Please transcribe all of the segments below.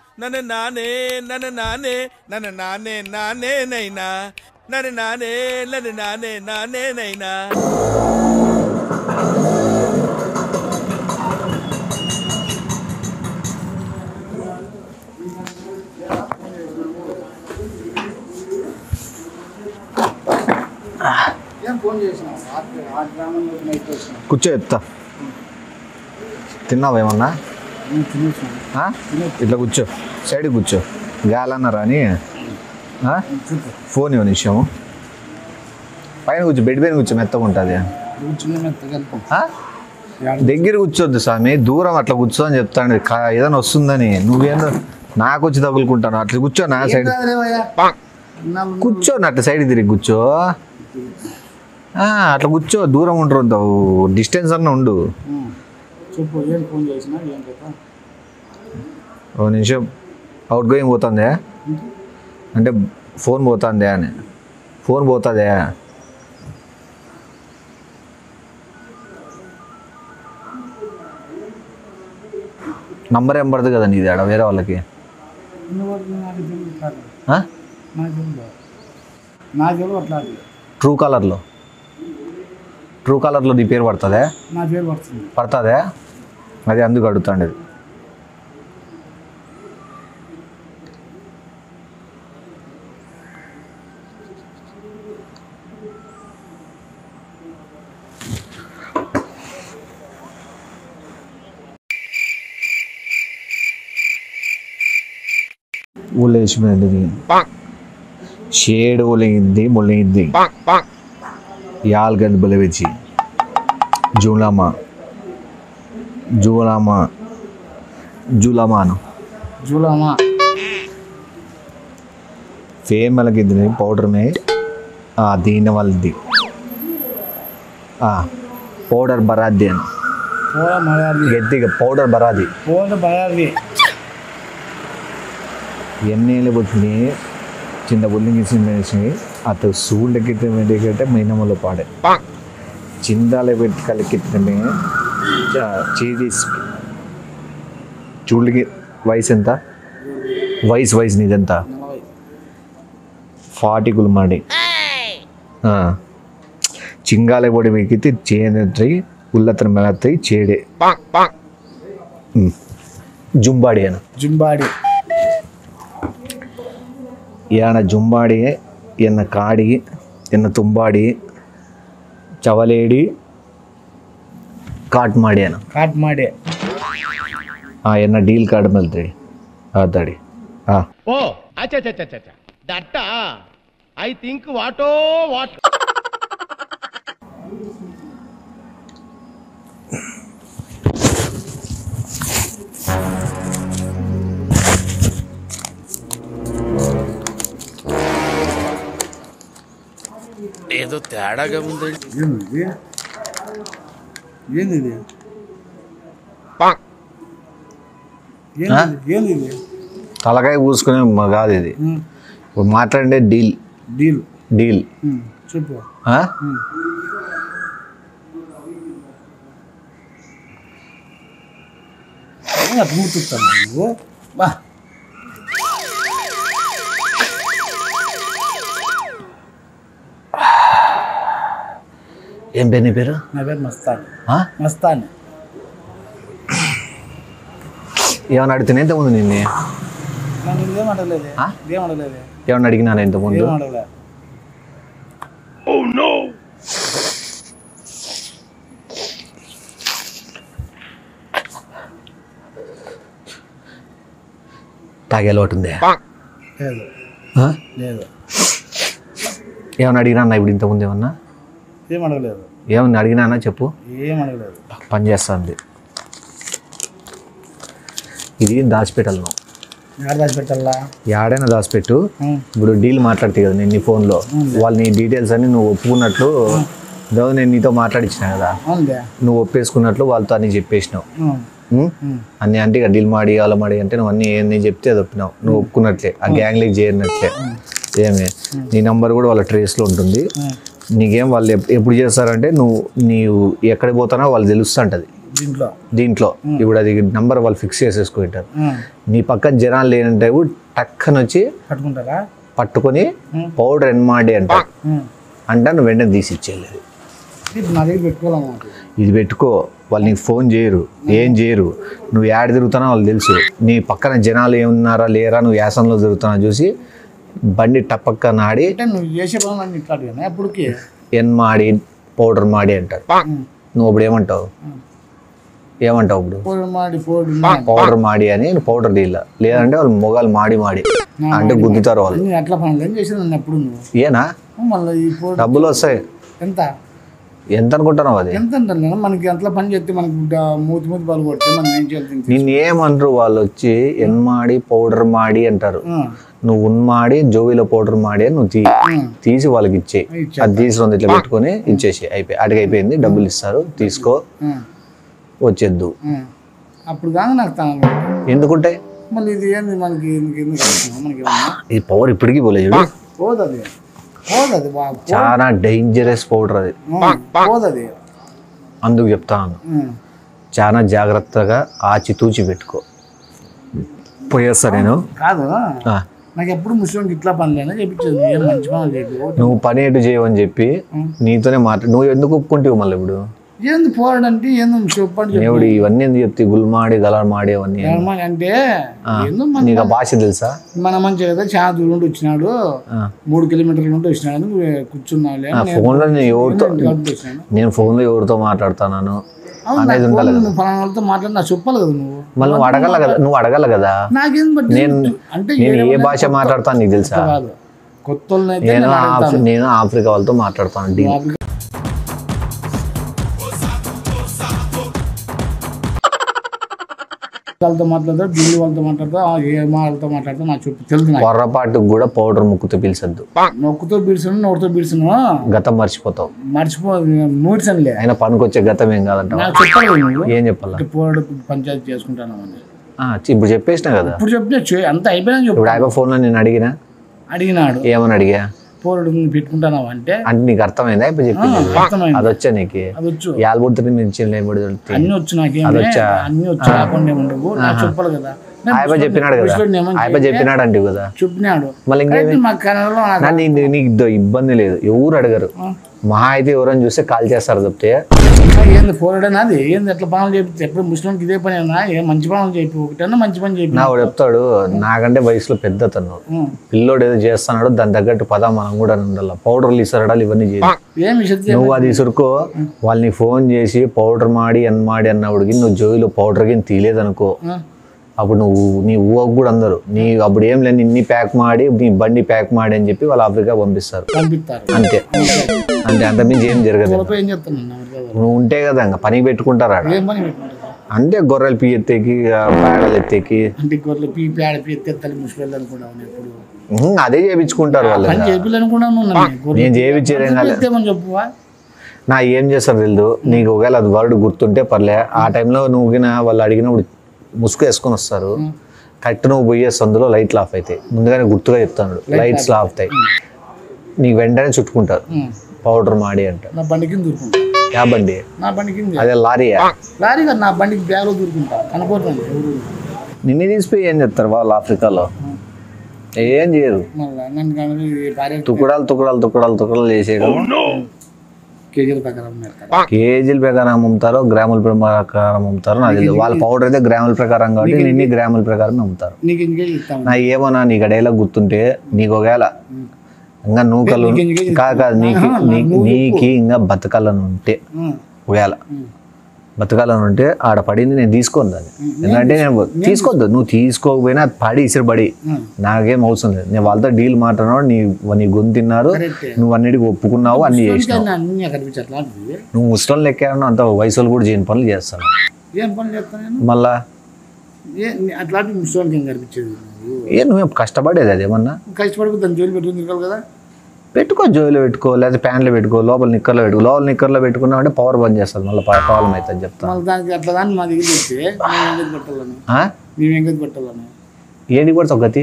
నన్ను నానే నన్ను నానే నన్ను నానే నానే నైనా నన్ను నానే నన్ను నానే నానే నైనా ఏం ఫోన్ చేసినావు రాత్రి ఆ గ్రామంలో నైట్ వచ్చినావు కూర్చో చెప్తా తిన్నావా ఏమన్నా నేను తినేసినాను ఆ? ఇట్లా కూర్చో సైడ్ కూర్చో గాలన్నారా అని ఆ? చూపు ఫోన్ ఇవ్వని విషయము పైన కూర్చో బెడ్ పైన కూర్చో మెత్తగా ఉంటుంది కూర్చుని మెత్తగా వెళ్తాం ఆ? దగ్గర కూర్చోద్దు స్వామి దూరం అట్లా కూర్చో అని చెప్తాను కా- ఏదైనా వస్తుందని నువ్వేందో నాకు వచ్చి తగులుకుంటాను అట్లా కూర్చో నా సైడ్ కూర్చో అట్లా సైడ్ తిరిగి కూర్చో ఆ, అట్లా కూర్చో దూరం ఉండరు డిస్టెన్స్ అన్న ఉండు చెప్పు ఏం ఫోన్ చేసినా ఏం కదా ఓ నిమిషం అవుట్ గోయింగ్ పోతుందే అంటే ఫోన్ పోతుందే అని ఫోన్ పోతుందే నంబర్ ఏం పడుతుంది కదా నీది ఆడ వేరే వాళ్ళకి నువ్వు నాకు తెలియదు కాదు ఆ? నాకు తెలియదు నా తెలియదు అట్లా ట్రూ కలర్లో ట్రూ కలర్లో నీ పేరు పడుతుందే నా పేరు పడుతుంది పడుతుందే అది అందుకు అడుగుతాండేది ಒಳ್ಳೆಯಿದ್ದಿ ಶೇಡ್ ಒಲೆಗಿದ್ದಿ ಮೊಳ್ಳೆಗಿದ್ದಿ ಯಾಲ್ಗದ್ ಬಲೆ ಬೆಚ್ಚಿ ಜೂಲಾಮ జూలామ జూలామాను జూలమా ఫేమ్ అలాగిద్ది పౌడర్ మే దీని వాళ్ళది పౌడర్ బరాది అని పోల మలయాళీ గట్టిగా పౌడర్ బరాది పోల బయాలి ఎన్నేళ్ళు పోతుంది చిన్న బుల్లింగి చిందేసి అటు సూళ్ళకి మెడికంటే మైనమ్మలో పాడే చిందాల పెట్టి కలికిట్టే చీడీస్ చూళ్ళకి వయసు ఎంత వయసు వయసు నీదెంత నలభై ఫార్టీ కులమాడి చింగాల పొడి మెక్కితే చేనెత్తి ఉల్లతన మెలత్తాయి చేడే ఉమ్. జుంబాడి అని జుంబాడి ಏನ ಜುಂಬಾಡಿ ಎನ್ನ ಕಾಡಿ ಎನ್ನ ತುಂಬಾಡಿ ಚವಲೇಡಿ ಕಾಟ್ ಮಾಡಿ ಅನ್ನ ಕಾಟ್ ಮಾಡಿ ಆ ಎನ್ನ ಡೀಲ್ ಕಾರ್ಡ್ ಮಲ್ತ್ರಿ ಆತಾಡಿ ಹಾ ఓ అచ్చచ్చచ్చచ్చ దట్ట ఐ థింక్ వాటో వాట్ ఏదో తేడాగా ఉందండి ఏంది ఏంది ఇది ఏంది ఏంది ఇది తలకాయ పూసుకునే మ- కాదు ఇది ఇప్పుడు మాట్లాడే డీల్ డీల్ డీల్ చెప్పు ఆ? అట్లా మూతుతాను నువ్వు బా ఏం పేరు నీ పేరు నా పేరు మస్తాన్ ఆ? మస్తాన్ ఏమన్నా అడిగితే ఇంతకుముందు నిన్నే నన్ను ఇదేం అడగలేదే ఆ? ఇదేం అడగలేదే ఏమన్నా అడిగినాను ఇంతకుముందు ఏం అడగలే తాగే అలవాటు ఉందే లేదు ఆ? లేదు ఏమన్నా అడిగినా ఇప్పుడు ఇంతకుముందు ఏమన్నా ఏం అడగలేదు ఏమన్నా అడిగినానా చెప్పు ఏం అడగలేదు పని చేస్తుంది ఇది దాచిపెట్టాలను ఎక్కడ దాచి పెట్టాలా యాడైనా దాచిపెట్టు ఉం. ఇప్పుడు డీల్ మాట్లాడితే కదా నేను నీ ఫోన్లో వాళ్ళు నీ డీటెయిల్స్ అన్ని నువ్వు ఒప్పుకున్నట్లు ఏదో నేను నీతో మాట్లాడించిన కదా అవునులే నువ్వు ఒప్పేసుకున్నట్లు వాళ్ళతో అన్ని చెప్పేసినావు ఉం. ఉం? అన్ని అంటే ఇక డీల్ మాడి అలా మాడి అంటే నువ్వు అన్ని ఏంది చెప్తే అది ఒప్పినావు నువ్వు ఒప్పుకున్నట్లే ఆ గ్యాంగ్లీకి చేరినట్లే ఏమే నీ నంబర్ కూడా వాళ్ళ ట్రేస్లో ఉంటుంది నీకేం వాళ్ళు ఎప్- ఎప్పుడు చేస్తారంటే నువ్వు నీవు ఎక్కడికి పోతానో వాళ్ళు తెలుస్తుంటుంది దీంట్లో దీంట్లో ఇప్పుడు అది నంబర్ వాళ్ళు ఫిక్స్ చేసేసుకుంటారు ఉమ్. నీ పక్కన జనాలు లేనంటే కూడా టక్కన వచ్చి పట్టుకుంటారా పట్టుకొని పౌడర్ ఎన్మాడి అంటారు ఉమ్. అంటే నువ్వు వెంటనే తీసి ఇచ్చేయలేదు ఇప్పుడు నా దగ్గర పెట్టుకోవాలన్నమాట ఇది పెట్టుకో వాళ్ళు నీకు ఫోన్ చేయరు ఏం చేయరు నువ్వు ఏడ తిరుగుతానో వాళ్ళు తెలుసు నీ పక్కన జనాలు ఏమున్నారా లేరా నువ్వు యాసంలో తిరుగుతున్నా చూసి బండి టపక్క నాడి అంటే నువ్వు చేసే పనులు అన్ని ఇట్లాంటివి అప్పటికి ఎన్ మాడి పౌడర్ మాడి అంటారు నువ్వు ఇప్పుడు ఏమంటావు ఏమంటావు ఇప్పుడు పోడు మాడి పోడు పౌడర్ మాడి అని పౌడర్ డీల్ లేదంటే వాళ్ళు మొగాలు మాడి మాడి అంటే గుద్దుతారు వాళ్ళు నువ్వు ఎట్లా పనులు ఏం చేసేది నన్ను ఎప్పుడు నువ్వు ఏనా మళ్ళీ ఈ పోడు డబ్బులు వస్తాయి ఎంత ఎంత అనుకుంటున్నావు అది ఎంత అంటారు నేను మనకి ఎంతలో పని చేస్తే మనకి డా- మూతి మూతి పాలు కొడితే మనం ఏం చేయాలి దీనికి? నిన్ను ఏమనరు వాళ్ళు వచ్చి ఎన్ మాడి పౌడర్ మాడి అంటారు ఉమ్. నువ్వు ఉన్మాడి జోవిలో పౌడర్ మాడి అని నువ్వు తీ ఉమ్. తీసి వాళ్ళకి ఇచ్చే ఇచ్చే. అది తీసి రెండు ఇట్లా పెట్టుకొని ఇచ్చేసి అయిపోయి అడిగి అయిపోయింది డబ్బులు ఇస్తారు తీసుకో ఉమ్. వచ్చేద్దు ఉమ్. అప్పుడు కానీ నాకు తాను ఎందుకుంటే మళ్ళీ ఇది ఏంది మనకి ఎందుకు ఎందుకు అవసరం? మనకి ఏమన్నా ఈ పవర్ ఇప్పటికీ పోలేదు చూడు పోదు అది పోదు అది బా- పో- చాలా డేంజరస్ పౌడర్ అది ఉమ్. పోదు అది అందుకు చెప్తాను ఉమ్. చాలా జాగ్రత్తగా ఆచితూచి పెట్టుకో పోయేస్తా నేను కాదు ఆ, నాకు ఎప్పుడు ముస్లింకి ఇట్లా పనులేనా చెప్పించదు ఏం మంచి పనులు చెప్పి నువ్వు పని ఎటు చేయవని చెప్పి నీతోనే మాట్లా నువ్వు ఎందుకు ఒప్పుకుంటావు మళ్ళీ ఇప్పుడు ఏంది పోరాడంటే ఏందో చెప్పండి చెప్పు. దేవుడు ఇవన్నీ ఎందుకు చెప్తే గుల్మాడి గలమాడి అవన్నీ ఏమో అంటే ఏందో మన నీకు ఆ భాష తెలుసా మన మంచి కదా చాలా దూరం నుండి వచ్చినాడు ఆ. మూడు కిలోమీటర్ల నుండి వచ్చినాడు నువ్వు కూర్చున్నావులే ఆ ఫోన్లో నేను ఎవరితో కాబట్టి వచ్చినాను నేను ఫోన్లో ఎవరితో మాట్లాడుతున్నాను అవును అనేది నాకు ఉండాలి ఫోన్లో కదా నువ్వు ఫలానా వాళ్ళతో మాట్లాడి నాకు చెప్పాలి కదా నువ్వు మళ్ళీ నువ్వు అడగల కదా నువ్వు అడగల కదా నాకేం బట్టి నేను అంటే నేను ఏ ఏమైనా భాష మాట్లాడతాను నీకు తెలుసా కాదు కొత్త వాళ్ళనైతే నేను నేను ఆఫ్- అడుగుతాను. నేను ఆఫ్రికా వాళ్ళతో మాట్లాడతాను డీల్ ఆఫ్రికా- వాళ్ళతో మాట్లాడతా ఢిల్లీ వాళ్ళతో మాట్లాడతా ఆ, ఏ వాళ్ళతో మాట్లాడతా నాకు చెప్పు తెలుసు నాకు పొర్రపాటుకు కూడా పౌడర్ ముక్కుతో పిలిచద్దు నొక్కుతో బీడ్సను నోటితో బీడ్సను గతం మర్చిపోతావు మర్చిపో నూడ్సనులే అయినా పనికొచ్చే గతం ఏం కాదంటావు నాకు చెప్పాలి కదా నువ్వు ఏం చెప్పాలా పోరాడు పంచాయతీ చేసుకుంటాను అని ఆ, చి- ఇప్పుడు చెప్పేసిన కదా ఇప్పుడు చెప్తే చే- అంత అయిపోయినా చెప్పు ఇప్పుడు అయిపో ఫోన్లో నేను అడిగినా అడిగినాడు ఏమని అడిగా పోరాడు నువ్వు పెట్టుకుంటానావు అంటే అంటే నీకు అర్థమైందా ఇప్పుడు చెప్పింది అర్థమైంది అది వచ్చా నీకు అది వచ్చు యాల్బుద్ధిని మించి లేబడి అన్ని వచ్చు నాకేం అదొచ్చా? అన్ని వచ్చు రాకుండా ఉండవు నాకు చెప్పాలి కదా నేను ఆయప చెప్పినాడు కదా ముసలోడిని ఏమని ఆయప చెప్పినాడు అంటే కదా చెప్పినాడు మళ్ళీ ఇంకేమి అయితే మా కన్నడలో నాకు నా నీ- నీకు ఇద్దో ఇబ్బంది లేదు ఎవరు అడగరు మహా అయితే ఎవరైనా చూస్తే కాల్ చేస్తారు తప్పితే ఇంకా ఏంది పోరాడని అది ఏంది ఎట్లా పనులు చెప్పి ఎప్పుడు ముస్లింకి ఇదే పని అయినా ఏ మంచి పనులు చెప్పి ఒకటన్నా మంచి పని చెప్పి నా వాడు చెప్తాడు నాకంటే వయసులో పెద్ద తను ఉం. పిల్లోడు ఏదో చేస్తున్నాడు దాని తగ్గట్టు పద మనం కూడా ఉండాలి పౌడర్లు ఇస్తాడాలి ఇవన్నీ చేయాలి ఏం విషయం నువ్వు అది ఇసురుకో వాళ్ళని ఫోన్ చేసి పౌడర్ మాడి అన్ మాడి అన్నవాడికి నువ్వు జోయిలో పౌడర్ గిన్ తీయలేదనుకో అప్పుడు నువ్వు నీ ఊహకు కూడా అందరు నీ అప్పుడు ఏం లేదు ఇన్ని ప్యాక్ మాడి నీ బండి ప్యాక్ మాడి అని చెప్పి వాళ్ళు ఆఫ్రికా పంపిస్తారు పంపిస్తారు అంతే అంతే అంతమించి ఏం జరగదు వాళ్ళపై ఏం చెప్తాను నాకు తెలియదు. నువ్వు ఉంటే కదా ఇంకా పని పెట్టుకుంటారు ఆడ ఏం పని పెట్టుకుంటారు అంటే గొర్రెలు పీ ఎత్తేకి ఆ పేడలు ఎత్తేకి అంటే గొర్రెలు పీ పేడ పీ ఎత్తెత్తాలి ముసలి అనుకున్నాను ఎప్పుడు ఉహుం, అదే చేపించుకుంటారు వాళ్ళు పని చేయాలి అనుకున్నాను నన్ను. నేను చేయించేదేం కాలేదు ఎత్తేమని చెప్పువా నా ఏం చేస్తారు తెలియదు నీకు ఒకవేళ అది వర్డ్ గుర్తుంటే పర్లే ఆ టైంలో నువ్వు గిన వాళ్ళు అడిగినప్పుడు ముసుగు వేసుకొని వస్తారు కరెక్ట్ నువ్వు పోయే సందులో లైట్లు ఆఫ్ అవుతాయి ముందుగానే గుర్తుగా చెప్తాను లైట్స్ ఆఫ్ అవుతాయి నీకు వెంటనే చుట్టుకుంటారు పౌడర్ మాడి అంట నా బండి కింద దూరుకుంటా యా బండి నా బండి కింద అదే లారీయా లారీ కదా నా బండికి బ్యాగ్లో దూరుకుంటా కనపడుతుంది ఎవరు నిన్ను తీసిపోయి ఏం చెప్తారు వాళ్ళు ఆఫ్రికాలో ఏం చేయరు మళ్ళీ నన్ను కానీ భార్య తుకుడాలు తుకుడాలు తుకుడాలు తుకుడాలు చేసేయడం కేజీల ప్రకారం పెడతారు కేజీల ప్రకారం అమ్ముతారో గ్రాముల ప్రకారం అమ్ముతారో నాకు తెలియదు వాళ్ళ పౌడర్ అయితే గ్రాముల ప్రకారం కాబట్టి నిన్ని గ్రాముల ప్రకారం అమ్ముతారు నీకు ఇంకే ఇస్తాను నా ఏమన్నా నీకు డైలాగ్ గుర్తుంటే నీకు ఒకవేళ ఇంకా నూకలు నీకు ఇంకే కాదు కాదు నీకు నీకు నీకు ఇంకా బతకాలని ఉంటే ఒకవేళ బతకాలని ఉంటే ఆడ పడింది నేను తీసుకోను దాన్ని ఎందుకంటే నేను తీసుకోవద్దు నువ్వు తీసుకోకపోయినా అది పడి ఇసురు పడి నాకేం అవసరం లేదు నేను వాళ్ళతో డీల్ మాట్లాడినాడు నీ నీ గొంతు తిన్నారు కరెక్టే. నువ్వు అన్నిటికి ఒప్పుకున్నావు అన్ని చేసినావు అన్నీ కనిపించట్లా అట్లాంటివి నువ్వు ముస్టం లెక్కాను అంత వయసులు కూడా చేయని పనులు చేస్తాను ఏం పని చేస్తాను నేను మళ్ళా ఏ నీ- అట్లాంటి ముసలికి ఏం కనిపించేది నువ్వు ఏ నువ్వేం కష్టపడేది అది ఏమన్నా కష్టపడి దాన్ని జోలి పెట్టుకుని తిరగాలి కదా పెట్టుకో జోయిలో పెట్టుకో లేదా ప్యాంట్లో పెట్టుకో లోపల నిక్కర్లో పెట్టుకో లోపల నిక్కర్లో పెట్టుకున్నావు అంటే పవర్ బంద్ చేస్తుంది మళ్ళీ ప్రాబ్లం అవుతుంది చెప్తా మళ్ళీ దానికి అట్లా దాన్ని మా దగ్గర తెస్తే మేము ఎంగది పెట్టాలని ఆ? మేము ఎంగది పెట్టాలని ఏది కూడా గతి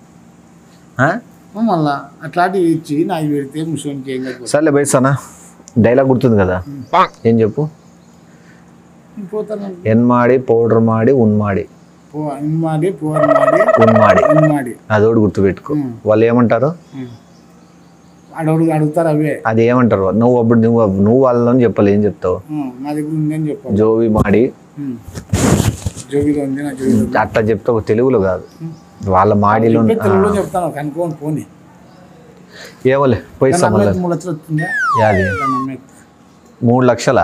ఆ? మళ్ళా అట్లాంటివి ఇచ్చి నాకు పెడితే ముసలికి ఏం కది సర్లే బయసానా డైలాగ్ గుర్తుంది కదా ఏం చెప్పు పోతాను ఎన్ ಮಾಡಿ పౌడర్ ಮಾಡಿ ఉన్ ಮಾಡಿ పో ఇన్ ಮಾಡಿ పోర్ ಮಾಡಿ ఉన్ ಮಾಡಿ ఇన్ ಮಾಡಿ అదోడు గుర్తుపెట్టుకో వాళ్ళు ఏమంటారు అడుగు అడుగుతారు అవే అది ఏమంటారు నువ్వు అప్పుడు నువ్వు నువ్వు వాళ్ళని చెప్పాలి ఏం చెప్తావు ఉమ్, నా దగ్గర ఉంది అని చెప్పాలి జోవి మాడి ఉమ్. జోగిలో ఉంది నా జోగిలో ఉంది. అట్లా చెప్తావు తెలుగులో కాదు వాళ్ళ మాడిలో చెప్పే తెలుగులో చెప్తాను కనుక్కోని పోని ఏవలే పోయి దాని సమ్మల అమ్మాయికి మూడు లక్షలు వచ్చిందా యాది దాని అమ్మాయికి మూడు లక్షల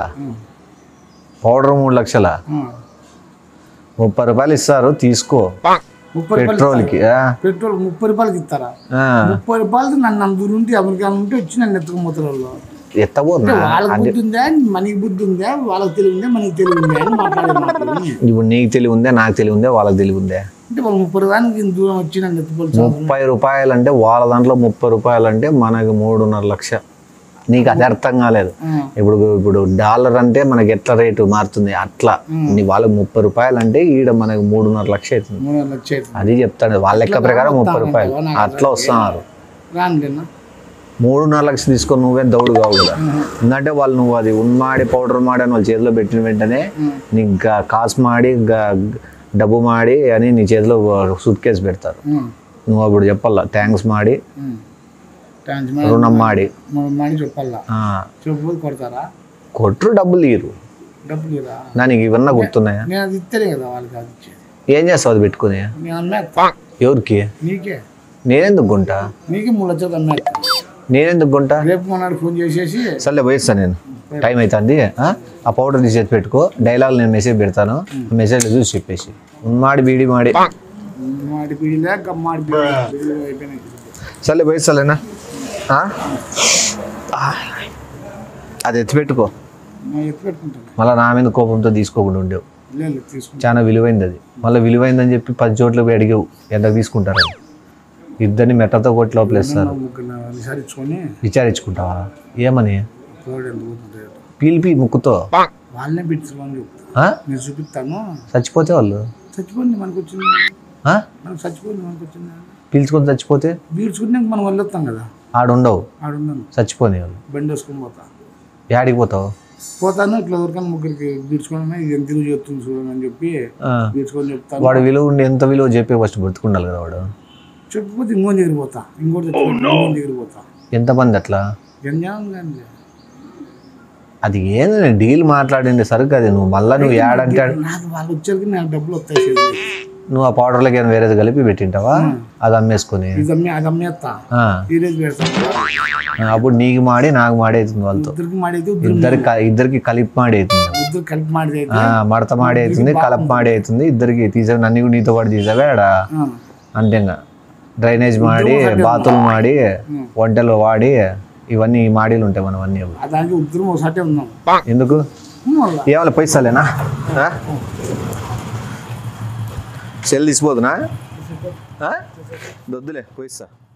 పౌడర్ మూడు లక్షల ఉమ్. ముప్పై రూపాయలు ఇస్తారు తీసుకో ముప్పై రూపాయలు పెట్రోల్కి ఆ, పెట్రోల్ ముప్పై రూపాయలకి ఇస్తారా ఆ. ముప్పై రూపాయలకి నన్ను నమ్ముదూరు ఉంటే అమెరికా ఉంటే వచ్చి నన్ను ఎత్తుకుపోతారు వాళ్ళు ఎత్తబోతున్నా వాళ్ళకి బుద్ధి ఉందా మనకి బుద్ధి ఉందా వాళ్ళకి తెలివి ఉందా మనకి తెలివి ఉందా అని మాట్లాడే మాటలు ఇప్పుడు నీకు తెలివి ఉందే నాకు తెలివి ఉందే వాళ్ళకి తెలివి ఉందే అంటే వాళ్ళు ముప్పై రూపాయలకి ఇంత దూరం వచ్చి నన్ను ఎత్తుకోవాలి ముప్పై రూపాయలు అంటే వాళ్ళ దాంట్లో ముప్పై రూపాయలు అంటే మనకి మూడున్నర లక్ష నీకు అది అర్థం కాలేదు ఇప్పుడు ఇప్పుడు డాలర్ అంటే మనకి ఎట్లా రేటు మారుతుంది అట్లా నీ వాళ్ళకి ముప్పై రూపాయలు అంటే ఈడ మనకి మూడున్నర లక్ష అవుతుంది మూడు లక్షలు అది చెప్తాను వాళ్ళ లెక్క ప్రకారం ముప్పై రూపాయలు అట్లా వస్తున్నారు రానులేనా మూడున్నర లక్షలు తీసుకొని నువ్వే దౌడు కావు కదా ఎందుకంటే వాళ్ళు నువ్వు అది ఉన్మాడి పౌడర్ మాడి అని వాళ్ళ చేతిలో పెట్టిన వెంటనే నీకు ఇంకా కాసు మాడి గా- డబ్బు మాడి అని నీ చేతిలో సూట్ కేసు పెడతారు నువ్వు అప్పుడు చెప్పాలా థ్యాంక్స్ మాడి థ్యాంక్స్ రుణం మాడి మని చెప్పాలా ఆ, చెప్పు కొడతారా కొట్టు డబ్బులు ఇరు డబ్బులు ఇరా దానికి ఇవన్నా గుర్తున్నాయా నేను అది ఇస్తేనే కదా వాళ్ళకి అది ఇచ్చేది ఏం చేస్తావు అది పెట్టుకుని నేను అమ్మేస్తా ఎవరికి నీకే నేనెందుకు గుంటా నీకే మూడు లక్షలు అమ్మేస్తా నేనెందుకు గుంటా రేపు మొన్నటి ఫోన్ చేసేసి సర్లే పోయిస్తాను నేను టైం అవుతుంది ఆ? ఆ పౌడర్ తీసేసి పెట్టుకో డైలాగ్ నేను మెసేజ్ పెడతాను మెసేజ్ చూసి చెప్పేసి ఉన్మాడి బీడి మాడి మాడి పీడిలే కమ్మాడి పీడి అయిపోయినాయి సర్లే పోయిస్తాలేనా ఆ? ఆ. అది ఎత్తి పెట్టుకో నేను ఎత్తు పెట్టుకుంటాను మళ్ళీ నా మీద కోపంతో తీసుకోకుండా ఉండేవు లేదు తీసుకుంటాను చాలా విలువైంది అది మళ్ళీ విలువైందని చెప్పి పది చోట్ల పోయి అడిగావు ఎంత తీసుకుంటారు ఇద్దరిని మెట్టతో కొట్టి లోపలేస్తారు ముగ్గురు విచారించుకొని విచారించుకుంటావా ఏమని కోడి ఎంత పోతుంది రేటు. పీలిపి ముక్కుతో వాళ్ళనే పిలుచుకోమని చెప్తా ఆ? నేను చూపిస్తాను చచ్చిపోతే వాళ్ళు చచ్చిపోయింది మనకు వచ్చింది ఆ? మనకు చచ్చిపోయింది మనకు వచ్చింది పీల్చుకొని చచ్చిపోతే పీల్చుకున్నాక మనం వెళ్ళొస్తాం కదా ఆడుండవు ఆడున్నాను చచ్చిపోని వాళ్ళు బండి వేసుకొని పోతా యాడికి పోతావు పోతాను ఇట్లా దొరకని ముగ్గురికి పీల్చుకొని ఇది ఎంత తిరుగు చేస్తుంది చూడండి అని చెప్పి ఆ. పీల్చుకొని చెప్తాను వాడు విలువ ఉండి ఎంత విలువ చెప్పి ఫస్ట్ బ్రతుకుండాలి కదా వాడు చెప్పిపోతే ఇంకోని దగ్గర పోతా ఇంకోటి తెచ్చుకుంటా ఇంకోని దగ్గర పోతా ఎంతమంది అట్లా జంజానం కానీ అది ఏంది నేను డీల్ మాట్లాడింది సరుకు అది నువ్వు మళ్ళీ నువ్వు యాడంటే ఆడ- నాకు వాళ్ళు వచ్చేసరికి నాకు డబ్బులు వస్తాయి చేతికి. నువ్వు ఆ పౌడర్లకి ఏమైనా వేరేది కలిపి పెట్టింటావా అది అమ్మేసుకొని ఇది అమ్మే అది అమ్మేస్తా ఆ. ఈ రోజు పెడతాను అప్పుడు నీకు మాడి నాకు మాడి అవుతుంది వాళ్ళతో ఇద్దరికి మాడైతే ఇద్దరు ఇద్దరికి క- ఇద్దరికి కలిపి మాడి అవుతుంది ఇద్దరు కలిపి మాడితే అయితే ఆ, మడత మాడి అవుతుంది కలప మాడి అవుతుంది ఇద్దరికి తీసావు నన్ను కూడా నీతో పాటు తీసావే ఆడ ఆ, అంతే ఇంకా డ్రైనేజ్ మాడి బాతులు మాడి వంటలు వాడి ఇవన్నీ ఈ మాడీలు ఉంటాయి మనం అన్నీ ఆ దానికి ఇద్దరు ఒకసారి ఉన్నాం ఎందుకు మళ్ళా ఏమైనా పైసలేనా ఆ? సెల్ తీసిపోదునా ఆ? వద్దులే పోయిస్తా